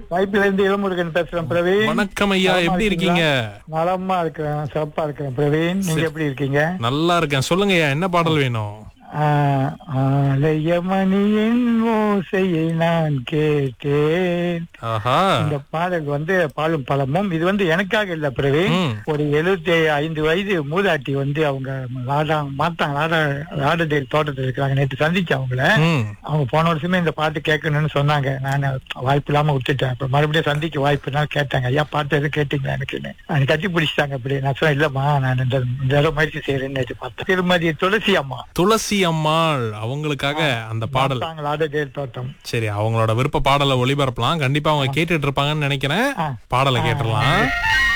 வாய்ப்பில இருந்து இளமுருகன் பேசுறேன் பிரவீன் வணக்கம் ஐயா நலமா எப்படி இருக்கீங்க நலமா இருக்கிறேன் சிறப்பா இருக்கிறேன் பிரவீன் நீங்க எப்படி இருக்கீங்க நல்லா இருக்கேன் சொல்லுங்க ஐயா என்ன பாடல் வேணும் ஆஹ், ஆலயமணியின் ஓசையை நான் கேட்டேன் ஆஹா இந்த பாடல் வந்து பாலும் பழமும் இது வந்து எனக்காக இல்ல பிரவீன் ம். ஒரு எழுபத்தி ஐந்து வயது மூதாட்டி வந்து அவங்க ராடா மாத்தாங்க ராடா ராடடேல் தோட்டத்தில் இருக்கிறாங்க நேற்று சந்திச்சு அவங்கள ம். அவங்க போன வருஷமே இந்த பாட்டு கேட்கணும்னு சொன்னாங்க நான் வாய்ப்பு இல்லாம விட்டுட்டேன் அப்புறம் மறுபடியும் சந்திக்க வாய்ப்புனா கேட்டாங்க ஐயா பாட்டு எதுவும் கேட்டீங்களா எனக்குன்னு அது கட்டி பிடிச்சிட்டாங்க அப்படி நான் சொன்னேன் இல்லம்மா நான் இந்த இந்த தடவை முயற்சி செய்யறேன்னு நேற்று பார்த்தேன் திருமதி துளசி அம்மா துளசி அம்மாள் அவங்களுக்காக அந்த பாடல் ராடடேல் தோட்டம் சரி அவங்களோட விருப்ப பாடலை ஒளிபரப்பலாம் கண்டிப்பா அவங்க கேட்டுட்டு இருப்பாங்கன்னு நினைக்கிறேன் ஆ. பாடலை கேட்டுடலாம்